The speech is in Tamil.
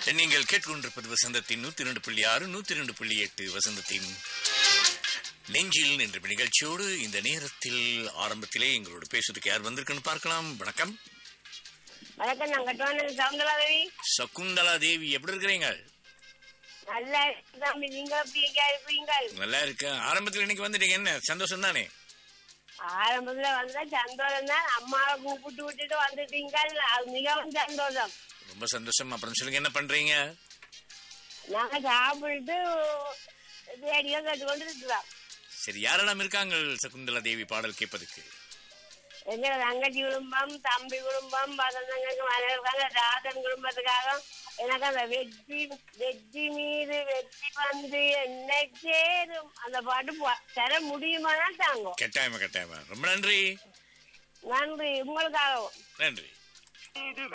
நீங்கள் கேட்டுக்கொண்டிருப்பது வசந்தத்தின் நூத்தி இரண்டு புள்ளி ஆறு நூத்தி இரண்டு புள்ளி எட்டு வசந்தத்தின் நெஞ்சில் என்ற நிகழ்ச்சியோடு இந்த நேரத்தில் ஆரம்பத்திலே எங்களோட பேசுறதுக்கு யார் வந்திருக்குன்னு பார்க்கலாம் வணக்கம் வணக்கம் நான் கட்டுவான சவுந்தரவி சகுந்தலா தேவி எப்படி இருக்கிறீங்க நல்லா இருக்கு தம்பி நீங்க எப்படி இருப்பீங்கள் நல்லா இருக்க ஆரம்பத்தில் இன்னைக்கு வந்துட்டீங்க என்ன சந்தோஷம் தானே ஆரம்பத்துல வந்தா சந்தோஷம் தான் அம்மாவை கூப்பிட்டு விட்டுட்டு வந்துட்டீங்கள் அது மிகவும் சந்தோஷம் ரொம்ப சந்தோஷம் அப்புறம் சொல்லுங்க என்ன பண்றீங்க நாங்க சாப்பிட்டு ரேடியோ கேட்டுக்கொண்டு இருக்கிறோம் சரி யாரெல்லாம் இருக்காங்க சகுந்தலா தேவி பாடல் கேட்பதுக்கு எங்க தங்கச்சி குடும்பம் தம்பி குடும்பம் பசங்களுக்கு இருக்காங்க ராதன் குடும்பத்துக்காக எனக்கு அந்த வெற்றி வெற்றி மீது வெற்றி வந்து என்னை சேரும் அந்த பாட்டு பா- தர முடியுமானா தாங்க கட்டாயமா கட்டாயமா ரொம்ப நன்றி நன்றி உங்களுக்காகவும் நன்றி இது